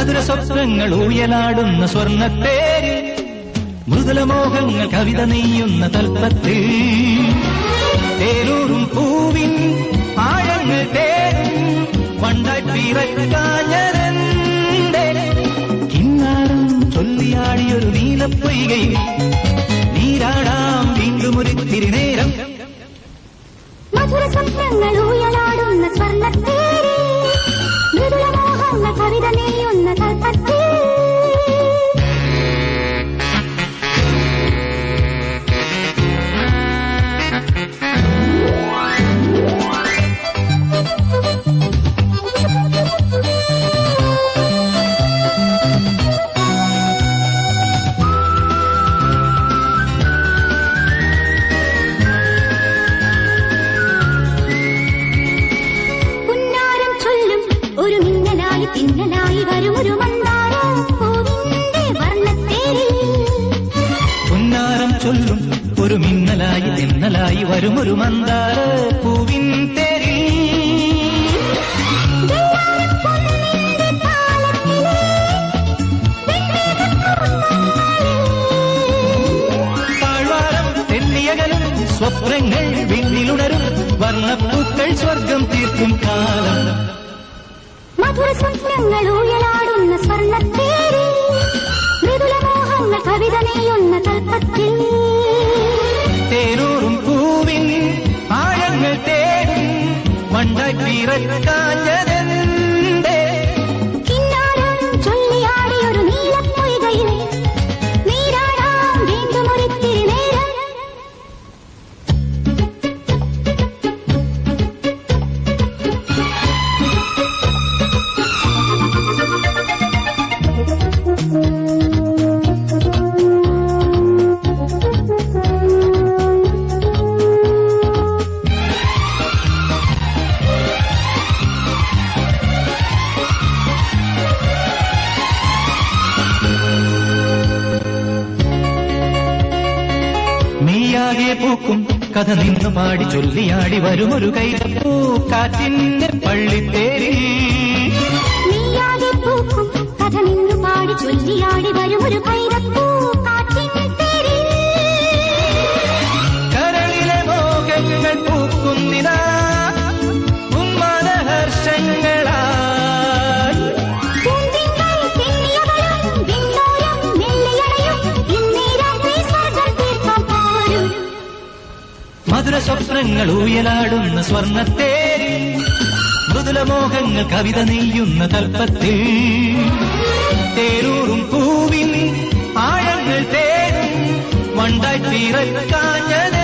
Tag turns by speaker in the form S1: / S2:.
S1: മധുര സ്വപ്നങ്ങൾ ഊയലാടുന്ന സ്വർണ്ണത്തേര് മൃദുലമോഹങ്ങൾ കവിത നെയ്യുന്ന തൽപ്പത്തിൽ തേരൂറും പൂവിൻ ആഴങ്ങൾ തേരും വണ്ടായി പിറക്കാഞ്ഞരന്റെ കിന്നാരം ചൊല്ലിയാടിയൊരു നീലപ്പൊയ്കയിൽ നീരാടാം വീണ്ടും ഒരു തിരുനേരം
S2: മധുര സ്വപ്നങ്ങൾ ഊയലാടുന്ന സ്വർണ്ണത്തേര് മൃദുലമോഹങ്ങൾ കവിത നെയ്യുന്ന കൽപ്പത്തിൽ പുന്നാരം ചൊല്ലും ഒരു മിന്നലായി തിന്നലായി വരും ഒരു മന്ദാര പൂവിന്റെ വർണ്ണത്തേരിൽ
S1: പുന്നാരം ചൊല്ലും ഒരു മിന്നലായി തെന്നലായി വരുമൊരു മന്ദാര പൂവിൻ തേരിൽ താഴ്വാരം തെന്നിയകലും സ്വപ്നങ്ങൾ വിണ്ണിലുണരും വർണ്ണപ്പൂക്കൾ സ്വർഗം തീർക്കും കാലം
S2: മധുര സ്വപ്നങ്ങൾ ഊയലാടുന്ന സ്വർണ്ണത്തേരിൽ മൃദുലമോഹങ്ങൾ കവിത നെയ്യുന്ന കൽപ്പത്തിൽ
S1: തേരൂറും പൂവിൻ ആഴങ്ങൾ തേടും മണ്ടായി പിറക്കാഞ്ഞതെന്തേ
S2: കിന്നാരം ചൊല്ലിയാടിയൊരു നീലപ്പൊയ്കയിലെ നീരാടാം വീണ്ടും ഒരു തിരുനേരം
S1: നീയാകെ പൂക്കും കഥ നിന്നു പാടി ചൊല്ലിയാടി വരുമൊരു കൈതപ്പൂ കാറ്റിന്റെ പള്ളിത്തേരിൽ
S2: നീയാകെ പൂക്കും കഥ നിന്നു പാടി ചൊല്ലിയാടി വരുമൊരു കൈതപ്പൂ കാറ്റിൻ തേരിൽ
S1: കരളിലെ മോഹങ്ങൾ പൂക്കുന്നിതാ ഉന്മാദഹർഷങ്ങളായി
S2: പൂന്തിങ്കൾ തെന്നിയവളും വിണ്ണോരം വെള്ളിയടയും ഇന്നീ രാത്രി സ്വർഗം തീർക്കാൻ പോരും
S1: മധുര സ്വപ്നങ്ങൾ ഊയലാടുന്ന സ്വർണ്ണത്തേരിൽ മൃദുലമോഹങ്ങൾ കവിത നെയ്യുന്ന കൽപ്പത്തിൽ തേരൂറും പൂവിൻ ആഴങ്ങൾ തേടും വണ്ടായി തീരക്കാഞ്ഞത്